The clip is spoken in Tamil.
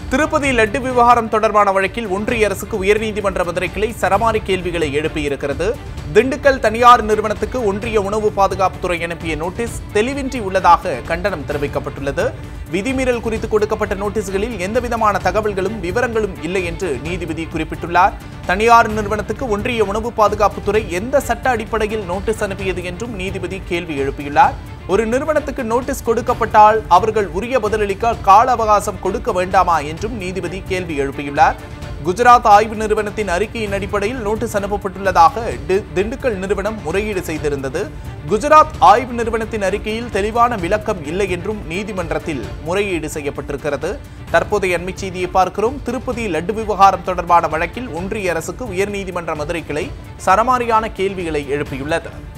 திருப்பதி லட்டு விவகாரம் தொடர்பான வழக்கில் ஒன்றிய அரசுக்கு உயர்நீதிமன்ற மதுரை கிளை சரமாரி கேள்விகளை எழுப்பியிருக்கிறது திண்டுக்கல் தனியார் நிறுவனத்துக்கு ஒன்றிய உணவு பாதுகாப்புத்துறை அனுப்பிய நோட்டீஸ் தெளிவின்றி உள்ளதாக கண்டனம் தெரிவிக்கப்பட்டுள்ளது விதிமீறல் குறித்து கொடுக்கப்பட்ட நோட்டீஸ்களில் எந்தவிதமான தகவல்களும் விவரங்களும் இல்லை என்று நீதிபதி குறிப்பிட்டுள்ளார் தனியார் நிறுவனத்துக்கு ஒன்றிய உணவு பாதுகாப்புத்துறை எந்த சட்ட அடிப்படையில் நோட்டீஸ் அனுப்பியது என்றும் நீதிபதி கேள்வி எழுப்பியுள்ளார் ஒரு நிறுவனத்துக்கு நோட்டீஸ் கொடுக்கப்பட்டால் அவர்கள் உரிய பதிலளிக்க கால அவகாசம் கொடுக்க வேண்டாமா என்றும் நீதிபதி கேள்வி எழுப்பியுள்ளார் குஜராத் ஆய்வு நிறுவனத்தின் அறிக்கையின் அடிப்படையில் நோட்டீஸ் அனுப்பப்பட்டுள்ளதாக டி- திண்டுக்கல் நிறுவனம் முறையீடு செய்திருந்தது குஜராத் ஆய்வு நிறுவனத்தின் அறிக்கையில் தெளிவான விளக்கம் இல்லை என்றும் நீதிமன்றத்தில் முறையீடு செய்யப்பட்டிருக்கிறது தற்போதைய அண்மைச் செய்தியை பார்க்கிறோம் திருப்பதி லட்டு விவகாரம் தொடர்பான வழக்கில் ஒன்றிய அரசுக்கு உயர்நீதிமன்ற மதுரை கிளை சரமாரியான கேள்விகளை எழுப்பியுள்ளது